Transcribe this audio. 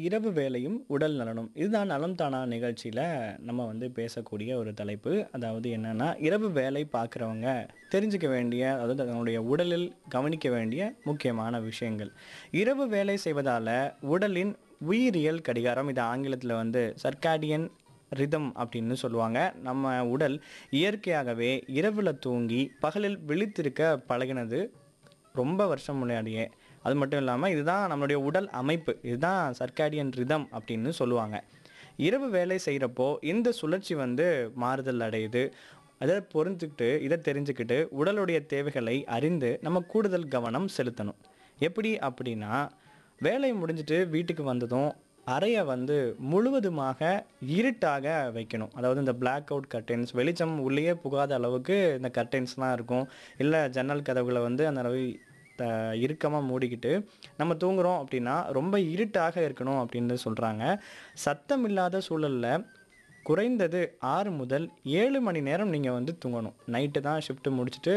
இரவு வேலையும் உடல் நலனும் இதுதான் நலம் தானா நிகழ்ச்சியில் நம்ம வந்து பேசக்கூடிய ஒரு தலைப்பு அதாவது என்னன்னா இரவு வேலை பார்க்குறவங்க தெரிஞ்சுக்க வேண்டிய அதாவது தன்னுடைய உடலில் கவனிக்க வேண்டிய முக்கியமான விஷயங்கள் இரவு வேலை செய்வதால் உடலின் உயிரியல் கடிகாரம் இது ஆங்கிலத்தில் வந்து சர்க்காடியன் ரிதம் அப்படின்னு சொல்லுவாங்க நம்ம உடல் இயற்கையாகவே இரவில் தூங்கி பகலில் விழித்திருக்க பழகினது ரொம்ப வருஷம் முன்னாடியே அது மட்டும் இல்லாமல் இதுதான் நம்மளுடைய உடல் அமைப்பு இதுதான் சர்க்காடியன் ரிதம் அப்படின்னு சொல்லுவாங்க இரவு வேலை செய்கிறப்போ இந்த சுழற்சி வந்து மாறுதல் அடையுது அதை பொருந்துக்கிட்டு இதை தெரிஞ்சுக்கிட்டு உடலுடைய தேவைகளை அறிந்து நம்ம கூடுதல் கவனம் செலுத்தணும் எப்படி அப்படின்னா வேலை முடிஞ்சிட்டு வீட்டுக்கு வந்ததும் அறையை வந்து முழுவதுமாக இருட்டாக வைக்கணும் அதாவது இந்த பிளாக் அவுட் கர்டென்ஸ் வெளிச்சம் உள்ளேயே புகாத அளவுக்கு இந்த கர்டென்ஸ்லாம் இருக்கும் இல்லை ஜன்னல் கதவுகளை வந்து அந்த அளவு த இறுக்கமாக மூடிக்கிட்டு நம்ம தூங்குறோம் அப்படின்னா ரொம்ப இருட்டாக இருக்கணும் அப்படின்னு சொல்கிறாங்க சத்தம் இல்லாத சூழலில் குறைந்தது ஆறு முதல் ஏழு மணி நேரம் நீங்கள் வந்து தூங்கணும் நைட்டு தான் ஷிஃப்ட்டு முடிச்சுட்டு